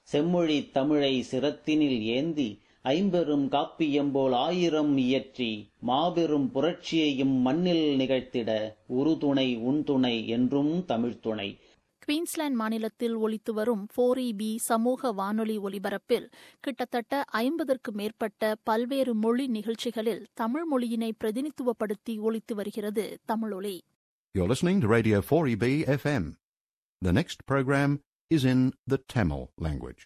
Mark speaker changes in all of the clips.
Speaker 1: செம்மொழி தமிழை சிரத்தினில் ஏந்தி ஐம்பெரும் காப்பியம்போல் ஆயிரம் இயற்றி மாபெரும் புரட்சியையும் மண்ணில் நிகழ்த்திட உறுதுணை உண்துணை என்றும் தமிழ்த்துணை
Speaker 2: குவீன்ஸ்லாந்து மாநிலத்தில் ஒலித்து வரும் ஃபோர் பி சமூக வானொலி ஒலிபரப்பில் கிட்டத்தட்ட ஐம்பதற்கு மேற்பட்ட பல்வேறு மொழி நிகழ்ச்சிகளில் தமிழ் மொழியினை பிரதிநிதித்துவப்படுத்தி ஒலித்து வருகிறது தமிழொலி
Speaker 3: You're listening to Radio 4EB FM. The next program is in the Tamil language.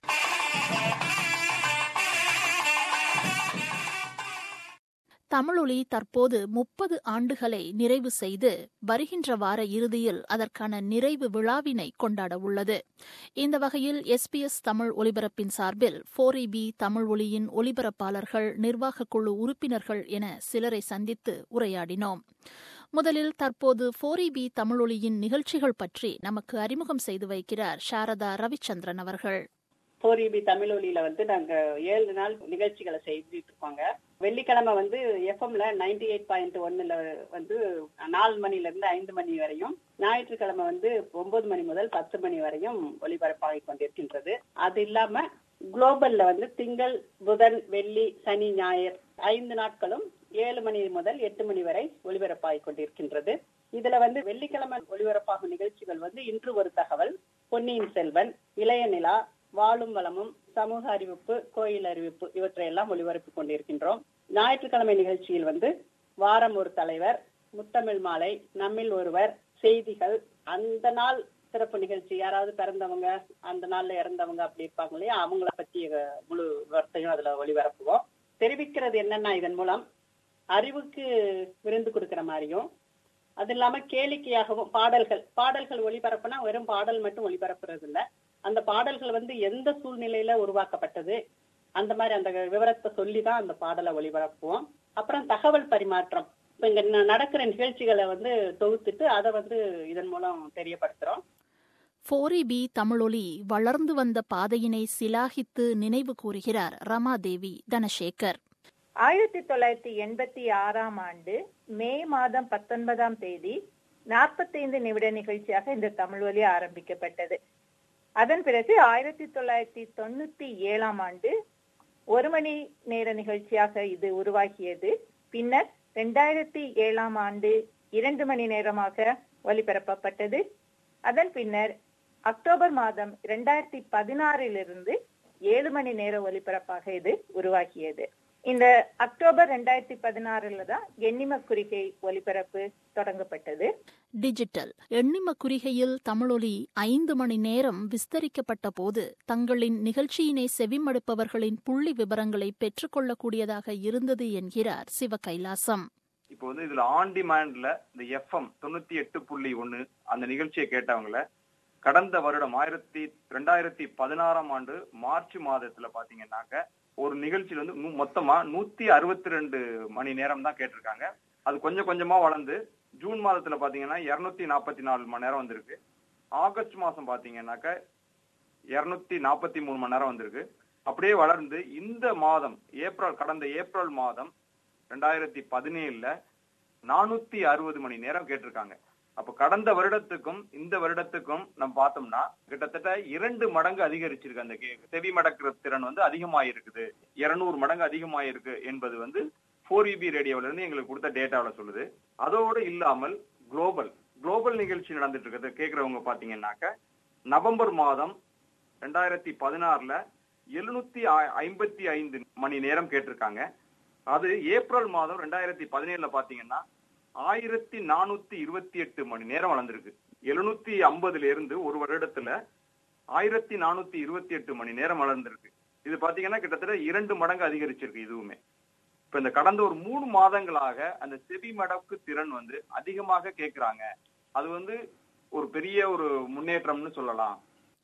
Speaker 2: தமிழொலி தற்போது முப்பது ஆண்டுகளை நிறைவு செய்து வருகின்ற வார இறுதியில் அதற்கான நிறைவு விழாவினை கொண்டாட உள்ளது இந்த வகையில் எஸ்பிஎஸ் தமிழ் ஒலிபரப்பின் சார்பில் ஃபோர் பி தமிழ் ஒலியின் ஒலிபரப்பாளர்கள் நிர்வாக குழு உறுப்பினர்கள் என சிலரை சந்தித்து உரையாடினோம் முதலில் தற்போது ஃபோர் பி தமிழொலியின் நிகழ்ச்சிகள் பற்றி நமக்கு அறிமுகம் செய்து வைக்கிறார் சாரதா ரவிச்சந்திரன் அவர்கள்
Speaker 4: ஃபோர் இபி தமிழொலியில வந்து நாங்க ஏழு நாள் நிகழ்ச்சிகளை செய்துட்டு இருக்கோங்க வெள்ளிக்கிழமை வந்து எஃப்எம்ல நைன்டி எயிட் பாயிண்ட் ஒன்னுல வந்து நாலு மணில இருந்து ஐந்து மணி வரையும் ஞாயிற்றுக்கிழமை வந்து ஒன்பது மணி முதல் பத்து மணி வரையும் ஒலிபரப்பாகி கொண்டிருக்கின்றது அது இல்லாம குளோபல்ல வந்து திங்கள் புதன் வெள்ளி சனி ஞாயிறு ஐந்து நாட்களும் ஏழு மணி முதல் எட்டு மணி வரை ஒலிபரப்பாகி கொண்டிருக்கின்றது இதுல வந்து வெள்ளிக்கிழமை ஒலிபரப்பாகும் நிகழ்ச்சிகள் வந்து இன்று ஒரு தகவல் பொன்னியின் செல்வன் இளைய நிலா வாழும் வளமும் சமூக அறிவிப்பு கோயில் அறிவிப்பு இவற்றையெல்லாம் ஒளிபரப்பு கொண்டிருக்கின்றோம் ஞாயிற்றுக்கிழமை நிகழ்ச்சியில் வந்து வாரம் ஒரு தலைவர் முத்தமிழ் மாலை நம்மில் ஒருவர் செய்திகள் அந்த நாள் சிறப்பு நிகழ்ச்சி யாராவது பிறந்தவங்க அந்த நாள்ல இறந்தவங்க அப்படி இருப்பாங்க இல்லையா அவங்கள பத்தி முழு விவரத்தையும் அதுல ஒளிபரப்புவோம் தெரிவிக்கிறது என்னன்னா இதன் மூலம் அறிவுக்கு விருந்து கொடுக்கிற மாதிரியும் அது இல்லாம கேளிக்கையாகவும் பாடல்கள் பாடல்கள் ஒளிபரப்புனா வெறும் பாடல் மட்டும் ஒளிபரப்புறது இல்ல அந்த பாடல்கள் வந்து எந்த சூழ்நிலையில உருவாக்கப்பட்டது அந்த மாதிரி அந்த விவரத்தை சொல்லி தான் அந்த பாடலை ஒளிபரப்புவோம் அப்புறம் தகவல் பரிமாற்றம் இப்ப இங்க நடக்கிற நிகழ்ச்சிகளை வந்து தொகுத்துட்டு அதை வந்து இதன் மூலம் தெரியப்படுத்துறோம்
Speaker 2: ஃபோரி பி தமிழொலி வளர்ந்து வந்த பாதையினை சிலாகித்து நினைவு கூறுகிறார் ரமாதேவி தனசேகர்
Speaker 5: ஆயிரத்தி தொள்ளாயிரத்தி எண்பத்தி ஆறாம் ஆண்டு மே மாதம் பத்தொன்பதாம் தேதி நாற்பத்தைந்து நிமிட நிகழ்ச்சியாக இந்த தமிழ்வொலி ஆரம்பிக்கப்பட்டது அதன் பிறகு ஆயிரத்தி தொள்ளாயிரத்தி தொண்ணூத்தி ஏழாம் ஆண்டு ஒரு மணி நேர நிகழ்ச்சியாக இது உருவாகியது பின்னர் இரண்டாயிரத்தி ஏழாம் ஆண்டு இரண்டு மணி நேரமாக ஒலிபரப்பப்பட்டது அதன் பின்னர் அக்டோபர் மாதம் இரண்டாயிரத்தி பதினாறிலிருந்து ஏழு மணி நேர ஒலிபரப்பாக இது உருவாகியது இந்த அக்டோபர் ரெண்டாயிரத்தி பதினாறுல தான் எண்ணிம குறிகை ஒலிபரப்பு தொடங்கப்பட்டது
Speaker 2: டிஜிட்டல் எண்ணிம குறிகையில் தமிழொலி ஐந்து மணி நேரம் விஸ்தரிக்கப்பட்ட போது தங்களின் நிகழ்ச்சியினை செவிமடுப்பவர்களின் புள்ளி விவரங்களை பெற்றுக்கொள்ளக்கூடியதாக இருந்தது என்கிறார் சிவ கைலாசம்
Speaker 6: இப்போ வந்து இதுல ஆன் டிமாண்ட்ல இந்த எஃப்எம் தொண்ணூத்தி எட்டு புள்ளி ஒண்ணு அந்த நிகழ்ச்சியை கேட்டவங்கள கடந்த வருடம் ஆயிரத்தி ரெண்டாயிரத்தி பதினாறாம் ஆண்டு மார்ச் மாதத்துல பாத்தீங்கன்னாக்க ஒரு நிகழ்ச்சியில வந்து மொத்தமா நூத்தி அறுபத்தி ரெண்டு மணி நேரம் தான் கேட்டிருக்காங்க அது கொஞ்சம் கொஞ்சமா வளர்ந்து ஜூன் மாதத்துல பாத்தீங்கன்னா இருநூத்தி நாற்பத்தி நாலு மணி நேரம் வந்திருக்கு ஆகஸ்ட் மாசம் பாத்தீங்கன்னாக்க இருநூத்தி நாற்பத்தி மூணு மணி நேரம் வந்திருக்கு அப்படியே வளர்ந்து இந்த மாதம் ஏப்ரல் கடந்த ஏப்ரல் மாதம் ரெண்டாயிரத்தி பதினேழுல நானூத்தி அறுபது மணி நேரம் கேட்டிருக்காங்க அப்ப கடந்த வருடத்துக்கும் இந்த வருடத்துக்கும் நம்ம பார்த்தோம்னா கிட்டத்தட்ட இரண்டு மடங்கு அதிகரிச்சிருக்கு அந்த செவி மடக்கிற திறன் வந்து அதிகமாயிருக்குது இருநூறு மடங்கு அதிகமாயிருக்கு என்பது வந்து போர் இபி ரேடியோல இருந்து எங்களுக்கு கொடுத்த டேட்டாவில சொல்லுது அதோடு இல்லாமல் குளோபல் குளோபல் நிகழ்ச்சி நடந்துட்டு இருக்கிறது கேட்கறவங்க பாத்தீங்கன்னாக்க நவம்பர் மாதம் ரெண்டாயிரத்தி பதினாறுல எழுநூத்தி ஐம்பத்தி ஐந்து மணி நேரம் கேட்டிருக்காங்க அது ஏப்ரல் மாதம் ரெண்டாயிரத்தி பதினேழுல பாத்தீங்கன்னா ஆயிரத்தி நானூத்தி இருபத்தி எட்டு மணி நேரம் வளர்ந்துருக்கு எழுநூத்தி ஐம்பதுல இருந்து ஒரு வருடத்துல ஆயிரத்தி நானூத்தி இருபத்தி எட்டு மணி நேரம் வளர்ந்துருக்கு இது பாத்தீங்கன்னா கிட்டத்தட்ட இரண்டு மடங்கு அதிகரிச்சிருக்கு இதுவுமே இப்ப இந்த கடந்த ஒரு மூணு மாதங்களாக அந்த செவி மடக்கு திறன் வந்து அதிகமாக கேட்கிறாங்க அது வந்து ஒரு பெரிய ஒரு முன்னேற்றம்னு சொல்லலாம்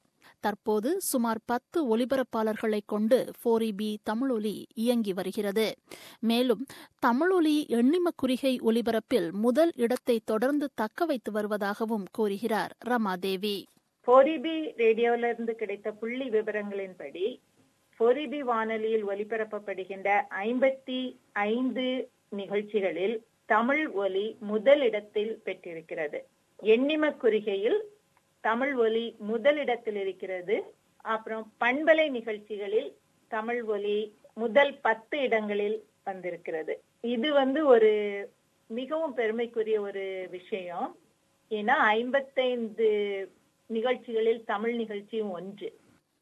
Speaker 2: தற்போது சுமார் பத்து ஒலிபரப்பாளர்களை கொண்டு ஃபோரிபி தமிழொலி இயங்கி வருகிறது மேலும் தமிழொலி எண்ணிம குறிகை ஒலிபரப்பில் முதல் இடத்தை தொடர்ந்து தக்க வைத்து வருவதாகவும் கூறுகிறார் ரமாதேவி
Speaker 5: போரிபி ரேடியோல இருந்து கிடைத்த புள்ளி விவரங்களின்படி போரிபி வானொலியில் ஒலிபரப்பப்படுகின்ற ஐம்பத்தி ஐந்து நிகழ்ச்சிகளில் தமிழ் ஒலி முதல் இடத்தில் பெற்றிருக்கிறது எண்ணிம குறிகையில் தமிழ் ஒலி முதலிடத்தில் இருக்கிறது அப்புறம் பண்பலை நிகழ்ச்சிகளில் தமிழ் ஒலி முதல் பத்து இடங்களில் வந்திருக்கிறது இது வந்து ஒரு மிகவும் பெருமைக்குரிய ஒரு விஷயம் ஏன்னா ஐம்பத்தைந்து நிகழ்ச்சிகளில் தமிழ் நிகழ்ச்சியும் ஒன்று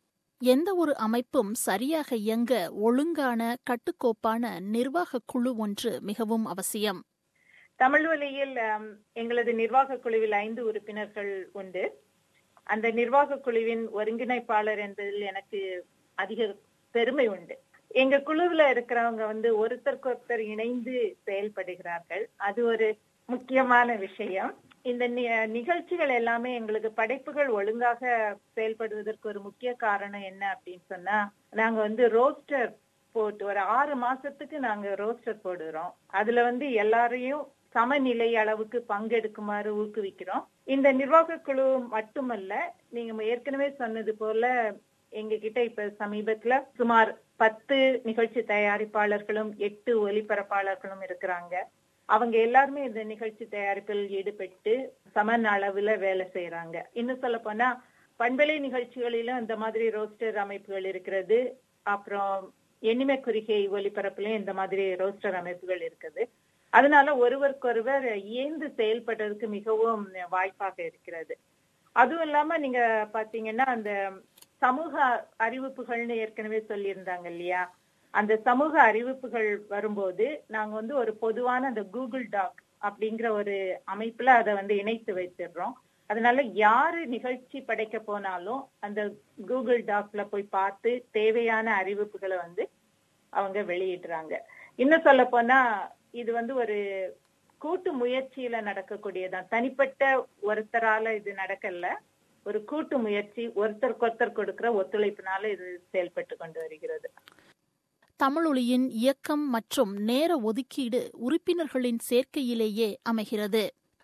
Speaker 2: எந்த ஒரு அமைப்பும் சரியாக இயங்க ஒழுங்கான கட்டுக்கோப்பான நிர்வாக குழு ஒன்று மிகவும் அவசியம்
Speaker 5: தமிழ் வழியில் ஆம், எங்களது நிர்வாக குழுவில் ஐந்து உறுப்பினர்கள் உண்டு அந்த நிர்வாக குழுவின் ஒருங்கிணைப்பாளர் என்பதில் எனக்கு அதிக பெருமை உண்டு எங்க குழுவுல இருக்கிறவங்க வந்து ஒருத்தருக்கு ஒருத்தர் இணைந்து செயல்படுகிறார்கள் அது ஒரு முக்கியமான விஷயம் இந்த நி- நிகழ்ச்சிகள் எல்லாமே எங்களுக்கு படைப்புகள் ஒழுங்காக செயல்படுவதற்கு ஒரு முக்கிய காரணம் என்ன அப்படின்னு சொன்னா நாங்க வந்து ரோஸ்டர் போட்டு ஒரு ஆறு மாசத்துக்கு நாங்க ரோஸ்டர் போடுறோம் அதுல வந்து எல்லாரையும் சமநிலை அளவுக்கு பங்கெடுக்குமாறு ஊக்குவிக்கிறோம் இந்த நிர்வாக குழு மட்டுமல்ல நீங்க ஏற்கனவே சொன்னது போல எங்க கிட்ட இப்ப சமீபத்துல சுமார் பத்து நிகழ்ச்சி தயாரிப்பாளர்களும் எட்டு ஒலிபரப்பாளர்களும் இருக்கிறாங்க அவங்க எல்லாருமே இந்த நிகழ்ச்சி தயாரிப்பில் ஈடுபட்டு சமன் அளவுல வேலை செய்யறாங்க இன்னும் சொல்ல போனா பண்பலை நிகழ்ச்சிகளிலும் இந்த மாதிரி ரோஸ்டர் அமைப்புகள் இருக்கிறது அப்புறம் எண்ணிமை குறிகை ஒலிபரப்புலயும் இந்த மாதிரி ரோஸ்டர் அமைப்புகள் இருக்குது அதனால ஒருவருக்கொருவர் இயந்து செயல்படுறதுக்கு மிகவும் வாய்ப்பாக இருக்கிறது அதுவும் இல்லாம நீங்க பாத்தீங்கன்னா அந்த சமூக அறிவிப்புகள்னு ஏற்கனவே சொல்லியிருந்தாங்க இல்லையா அந்த சமூக அறிவிப்புகள் வரும்போது நாங்க வந்து ஒரு பொதுவான அந்த கூகுள் டாக் அப்படிங்கிற ஒரு அமைப்புல அதை வந்து இணைத்து வைத்திடுறோம் அதனால யாரு நிகழ்ச்சி படைக்க போனாலும் அந்த கூகுள் டாக்ல போய் பார்த்து தேவையான அறிவிப்புகளை வந்து அவங்க வெளியிடுறாங்க இன்னும் சொல்ல போனா இது வந்து ஒரு கூட்டு முயற்சியில நடக்கக்கூடியதான் தனிப்பட்ட ஒருத்தரால இது நடக்கல ஒரு கூட்டு முயற்சி ஒருத்தருக்கு ஒருத்தர் கொடுக்கிற ஒத்துழைப்பினால இது செயல்பட்டு கொண்டு வருகிறது
Speaker 2: தமிழொலியின் இயக்கம் மற்றும் நேர ஒதுக்கீடு உறுப்பினர்களின் சேர்க்கையிலேயே அமைகிறது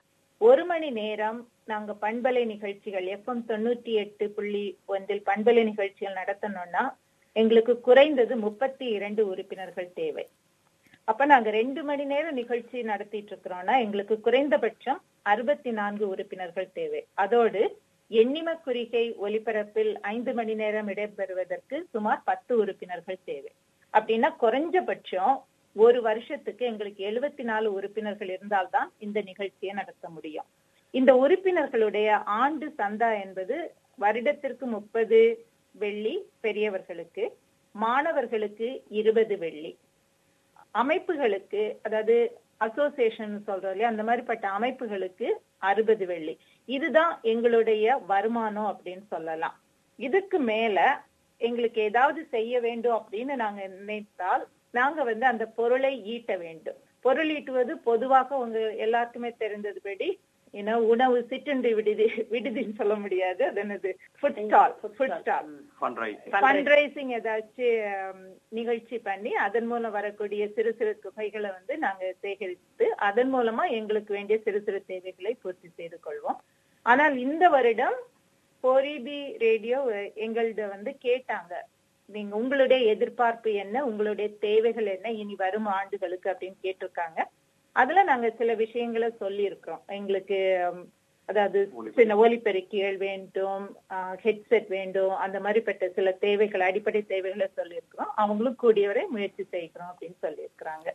Speaker 5: ஒரு மணி நேரம் நாங்க பண்பலை நிகழ்ச்சிகள் எஃப்எம் தொண்ணூத்தி எட்டு புள்ளி ஒன்றில் பண்பலை நிகழ்ச்சிகள் நடத்தணும்னா எங்களுக்கு குறைந்தது முப்பத்தி இரண்டு உறுப்பினர்கள் தேவை அப்ப நாங்க ரெண்டு மணி நேரம் நிகழ்ச்சி நடத்திட்டு இருக்கிறோம்னா எங்களுக்கு குறைந்தபட்சம் அறுபத்தி நான்கு உறுப்பினர்கள் தேவை அதோடு எண்ணிம குறிகை ஒலிபரப்பில் ஐந்து மணி நேரம் இடம்பெறுவதற்கு சுமார் பத்து உறுப்பினர்கள் தேவை அப்படின்னா குறைஞ்சபட்சம் ஒரு வருஷத்துக்கு எங்களுக்கு எழுபத்தி நாலு உறுப்பினர்கள் இருந்தால்தான் இந்த நிகழ்ச்சியை நடத்த முடியும் இந்த உறுப்பினர்களுடைய ஆண்டு சந்தா என்பது வருடத்திற்கு முப்பது வெள்ளி பெரியவர்களுக்கு மாணவர்களுக்கு இருபது வெள்ளி அமைப்புகளுக்கு அதாவது அசோசியேஷன் சொல்றோம் இல்லையா அந்த மாதிரிப்பட்ட அமைப்புகளுக்கு அறுபது வெள்ளி இதுதான் எங்களுடைய வருமானம் அப்படின்னு சொல்லலாம் இதுக்கு மேல எங்களுக்கு ஏதாவது செய்ய வேண்டும் அப்படின்னு நாங்க நினைத்தால் நாங்க வந்து அந்த பொருளை ஈட்ட வேண்டும் பொருள் ஈட்டுவது பொதுவாக உங்க எல்லாருக்குமே தெரிந்ததுபடி ஏன்னா உணவு சிற்றுண்டி விடுதி விடுதின்னு சொல்ல முடியாது அது என்னது food stall food stall
Speaker 6: fund raise
Speaker 5: fund raising ஏதாச்சும் நிகழ்ச்சி பண்ணி அதன் மூலம் வரக்கூடிய சிறு சிறு தொகைகளை வந்து நாங்க சேகரித்து அதன் மூலமா எங்களுக்கு வேண்டிய சிறு சிறு தேவைகளை பூர்த்தி செய்து கொள்வோம் ஆனால் இந்த வருடம் போரிபி ரேடியோ எங்கள்ட வந்து கேட்டாங்க நீங்க உங்களுடைய எதிர்பார்ப்பு என்ன உங்களுடைய தேவைகள் என்ன இனி வரும் ஆண்டுகளுக்கு அப்படின்னு கேட்டிருக்காங்க அதுல நாங்க சில விஷயங்களை சொல்லி இருக்கிறோம் எங்களுக்கு ஹம், அதாவது சின்ன ஒலிபெருக்கிகள் வேண்டும் ஹெட்செட் வேண்டும் அந்த மாதிரிப்பட்ட சில தேவைகள் அடிப்படை தேவைகளை சொல்லியிருக்கிறோம் அவங்களும் கூடியவரை முயற்சி செய்கிறோம் அப்படின்னு சொல்லியிருக்கிறாங்க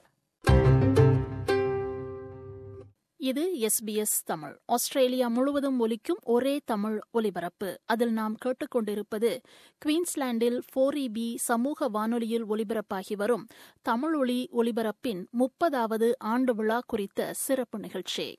Speaker 2: இது எஸ்பிஎஸ் தமிழ் ஆஸ்திரேலியா முழுவதும் ஒலிக்கும் ஒரே தமிழ் ஒலிபரப்பு அதில் நாம் கேட்டுக்கொண்டிருப்பது குவீன்ஸ்லாண்டில் ஃபோர் பி சமூக வானொலியில் ஒலிபரப்பாகி வரும் தமிழொலி ஒலிபரப்பின் முப்பதாவது ஆண்டு விழா குறித்த சிறப்பு நிகழ்ச்சி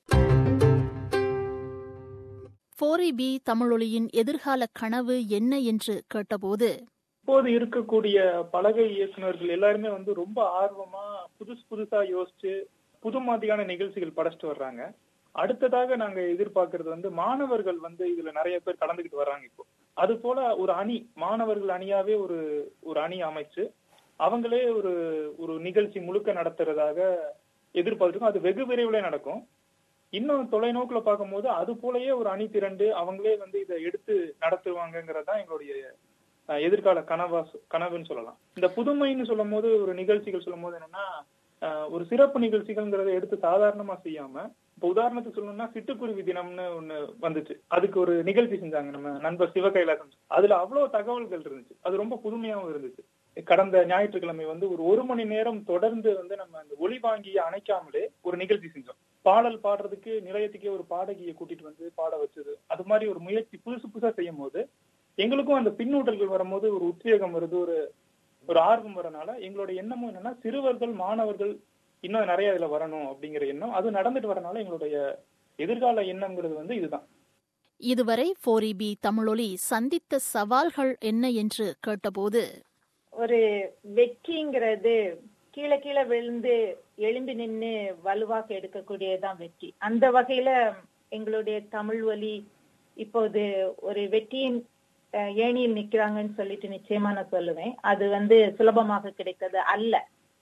Speaker 2: ஃபோர் பி தமிழொலியின் எதிர்கால கனவு என்ன என்று கேட்டபோது
Speaker 7: இப்போது இருக்கக்கூடிய பலகை இயக்குனர்கள் எல்லாருமே வந்து ரொம்ப ஆர்வமா புதுசு புதுசா யோசிச்சு புது மாதிரியான நிகழ்ச்சிகள் படைச்சிட்டு வர்றாங்க அடுத்ததாக நாங்க எதிர்பார்க்கறது வந்து மாணவர்கள் வந்து இதுல நிறைய பேர் கலந்துக்கிட்டு வர்றாங்க இப்போ அது போல ஒரு அணி மாணவர்கள் அணியாவே ஒரு ஒரு அணி அமைச்சு அவங்களே ஒரு ஒரு நிகழ்ச்சி முழுக்க நடத்துறதாக எதிர்பார்த்துருக்கோம் அது வெகு விரைவில் நடக்கும் இன்னும் தொலைநோக்குல பார்க்கும்போது அது போலயே ஒரு அணி திரண்டு அவங்களே வந்து இதை எடுத்து நடத்துவாங்கங்கிறது தான் எங்களுடைய அஹ், எதிர்கால கனவா கனவுன்னு சொல்லலாம் இந்த புதுமைன்னு சொல்லும் போது ஒரு நிகழ்ச்சிகள் சொல்லும் போது என்னன்னா ஆஹ், ஒரு சிறப்பு நிகழ்ச்சிகள்ங்கிறத எடுத்து சாதாரணமா செய்யாம இப்ப உதாரணத்துக்கு சொல்லணும்னா சிட்டுக்குருவி தினம்னு ஒண்ணு வந்துச்சு அதுக்கு ஒரு நிகழ்ச்சி செஞ்சாங்க நம்ம நண்பர் சிவகைலாசம் அதுல அவ்வளவு தகவல்கள் இருந்துச்சு அது ரொம்ப புதுமையாவும் இருந்துச்சு கடந்த ஞாயிற்றுக்கிழமை வந்து ஒரு ஒரு மணி நேரம் தொடர்ந்து வந்து நம்ம அந்த ஒளி வாங்கியை அணைக்காமலே ஒரு நிகழ்ச்சி செஞ்சோம் பாடல் பாடுறதுக்கு நிலையத்துக்கே ஒரு பாடகியை கூட்டிட்டு வந்து பாட வச்சது அது மாதிரி ஒரு முயற்சி புதுசு புதுசா செய்யும் போது எங்களுக்கும் அந்த பின்னூட்டல்கள் வரும்போது ஒரு உத்வேகம் வருது ஒரு ஒரு ஆர்வம் வரனால எங்களோட எண்ணமும் என்னன்னா சிறுவர்கள் மாணவர்கள் இன்னும் நிறைய இதுல வரணும் அப்படிங்கிற எண்ணம் அது நடந்துட்டு வரனால எங்களுடைய எதிர்கால எண்ணம்ங்கிறது வந்து இதுதான்
Speaker 2: இதுவரை ஃபோரி பி தமிழொலி சந்தித்த சவால்கள் என்ன என்று கேட்டபோது
Speaker 5: ஒரு வெற்றிங்கிறது கீழே கீழே விழுந்து எழும்பி நின்னு வலுவாக எடுக்கக்கூடியதுதான் வெற்றி அந்த வகையில எங்களுடைய தமிழ் ஒலி இப்போது ஒரு வெற்றியின் அஹ், ஏணியில் நிக்கிறாங்கன்னு சொல்லிட்டு நிச்சயமா நான் சொல்லுவேன் அது வந்து சுலபமாக கிடைத்தது அல்ல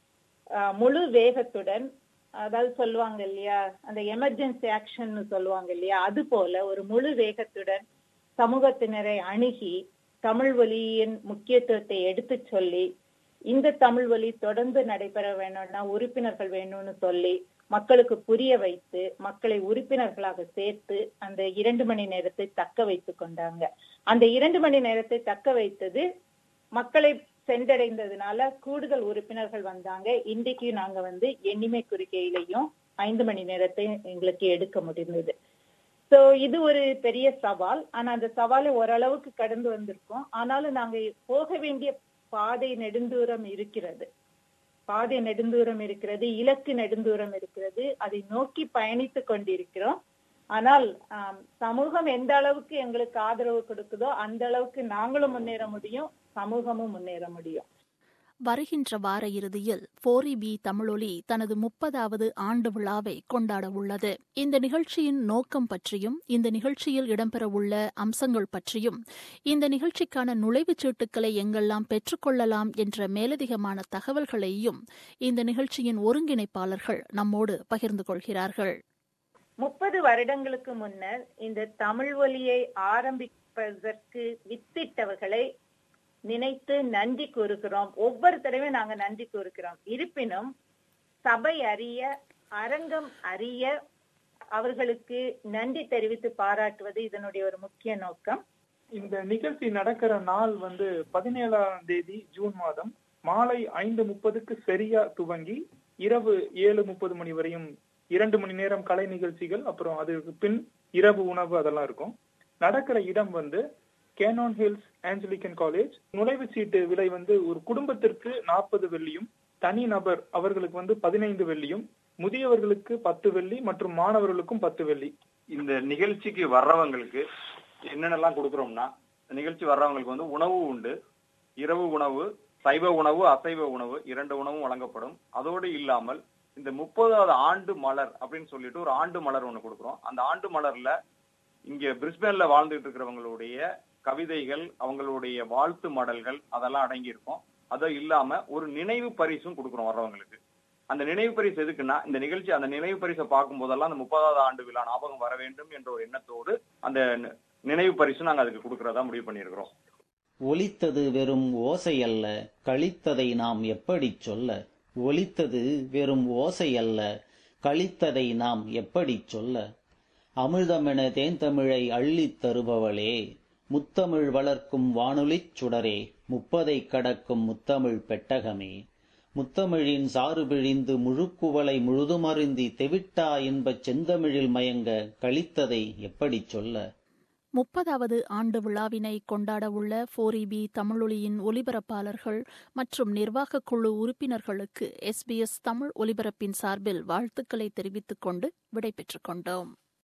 Speaker 5: அஹ், முழு வேகத்துடன் அதாவது சொல்லுவாங்க இல்லையா அந்த எமர்ஜென்சி ஆக்ஷன் சொல்லுவாங்க இல்லையா அது போல ஒரு முழு வேகத்துடன் சமூகத்தினரை அணுகி தமிழ் ஒலியின் முக்கியத்துவத்தை எடுத்துச் சொல்லி இந்த தமிழ் வழி தொடர்ந்து நடைபெற வேணும்னா உறுப்பினர்கள் வேணும்னு சொல்லி மக்களுக்கு புரிய வைத்து மக்களை உறுப்பினர்களாக சேர்த்து அந்த இரண்டு மணி நேரத்தை தக்க வைத்துக் கொண்டாங்க அந்த இரண்டு மணி நேரத்தை தக்க வைத்தது மக்களை சென்றடைந்ததுனால கூடுதல் உறுப்பினர்கள் வந்தாங்க இன்றைக்கு நாங்க வந்து எண்ணிமை குறிக்கையிலையும் ஐந்து மணி நேரத்தை எங்களுக்கு எடுக்க முடிந்தது சோ இது ஒரு பெரிய சவால் ஆனா அந்த சவாலை ஓரளவுக்கு கடந்து வந்திருக்கோம் ஆனாலும் நாங்க போக வேண்டிய பாதை நெடுந்தூரம் இருக்கிறது பாதை நெடுந்தூரம் இருக்கிறது இலக்கு நெடுந்தூரம் இருக்கிறது அதை நோக்கி பயணித்துக் கொண்டிருக்கிறோம் ஆனால் ஆம், சமூகம் எந்த அளவுக்கு எங்களுக்கு ஆதரவு கொடுக்குதோ அந்த அளவுக்கு நாங்களும் முன்னேற முடியும் சமூகமும் முன்னேற முடியும்
Speaker 2: வருகின்ற வார இறுதியில் ஃபோரி பி தமிழொலி தனது முப்பதாவது ஆண்டு விழாவை கொண்டாட உள்ளது இந்த நிகழ்ச்சியின் நோக்கம் பற்றியும் இந்த நிகழ்ச்சியில் இடம்பெறவுள்ள அம்சங்கள் பற்றியும் இந்த நிகழ்ச்சிக்கான நுழைவுச் சீட்டுக்களை எங்கெல்லாம் பெற்றுக்கொள்ளலாம் என்ற மேலதிகமான தகவல்களையும் இந்த நிகழ்ச்சியின் ஒருங்கிணைப்பாளர்கள் நம்மோடு பகிர்ந்து கொள்கிறார்கள்
Speaker 5: முப்பது வருடங்களுக்கு முன்னர் இந்த தமிழ் ஒலியை ஆரம்பிப்பதற்கு வித்திட்டவர்களை நினைத்து நன்றி கூறுகிறோம் ஒவ்வொரு தடவையும் நாங்க நன்றி கூறுகிறோம் இருப்பினும் சபை அறிய அரங்கம் அறிய அவர்களுக்கு நன்றி தெரிவித்து பாராட்டுவது இதனுடைய ஒரு முக்கிய நோக்கம்
Speaker 7: இந்த நிகழ்ச்சி நடக்கிற நாள் வந்து பதினேழாம் தேதி ஜூன் மாதம் மாலை ஐந்து முப்பதுக்கு சரியா துவங்கி இரவு ஏழு முப்பது மணி வரையும் இரண்டு மணி நேரம் கலை நிகழ்ச்சிகள் அப்புறம் அதுக்கு பின் இரவு உணவு அதெல்லாம் இருக்கும் நடக்கிற இடம் வந்து கேனான் ஹில்ஸ் ஆஞ்சலிக்கன் காலேஜ் நுழைவுச் சீட்டு விலை வந்து ஒரு குடும்பத்திற்கு நாற்பது வெள்ளியும் தனி நபர் அவர்களுக்கு வந்து பதினைந்து வெள்ளியும் முதியவர்களுக்கு பத்து வெள்ளி மற்றும் மாணவர்களுக்கும் பத்து வெள்ளி
Speaker 6: இந்த நிகழ்ச்சிக்கு வர்றவங்களுக்கு என்னென்னலாம் கொடுக்குறோம்னா இந்த நிகழ்ச்சி வர்றவங்களுக்கு வந்து உணவு உண்டு இரவு உணவு சைவ உணவு அசைவ உணவு இரண்டு உணவும் வழங்கப்படும் அதோடு இல்லாமல் இந்த முப்பதாவது ஆண்டு மலர் அப்படின்னு சொல்லிட்டு ஒரு ஆண்டு மலர் ஒண்ணு கொடுக்குறோம் அந்த ஆண்டு மலர்ல இங்க பிரிஸ்பேன்ல வாழ்ந்துட்டு இருக்கிறவங்களுடைய கவிதைகள் அவங்களுடைய வாழ்த்து மடல்கள் அதெல்லாம் அடங்கி இருக்கும் அது இல்லாம ஒரு நினைவு பரிசும் கொடுக்குறோம் வர்றவங்களுக்கு அந்த நினைவு பரிசு எதுக்குன்னா இந்த நிகழ்ச்சி அந்த நினைவு பரிசை பார்க்கும் போதெல்லாம் அந்த முப்பதாவது ஆண்டு விழா ஞாபகம் வர வேண்டும் என்ற ஒரு எண்ணத்தோடு அந்த நி- நினைவு பரிசு நாங்க அதுக்கு கொடுக்கறதா முடிவு பண்ணியிருக்கிறோம்
Speaker 1: ஒலித்தது வெறும் ஓசை அல்ல கழித்ததை நாம் எப்படிச் சொல்ல ஒலித்தது வெறும் ஓசை அல்ல கழித்ததை நாம் எப்படிச் சொல்ல அமிழ்தமென தேன்தமிழை அள்ளித் தருபவளே முத்தமிழ் வளர்க்கும் வானொலிச் சுடரே முப்பதைக் கடக்கும் முத்தமிழ் பெட்டகமே முத்தமிழின் சாறு பிழிந்து முழுக்குவளை முழுதுமருந்தி தெவிட்டா இன்பச் செந்தமிழில் மயங்க கழித்ததை எப்படிச் சொல்ல
Speaker 2: முப்பதாவது ஆண்டு விழாவினை கொண்டாட உள்ள ஃபோரிபி தமிழொலியின் ஒலிபரப்பாளர்கள் மற்றும் நிர்வாகக் குழு உறுப்பினர்களுக்கு எஸ்பிஎஸ் தமிழ் ஒலிபரப்பின் சார்பில் வாழ்த்துக்களை தெரிவித்துக் கொண்டு விடைபெற்றுக் கொண்டோம்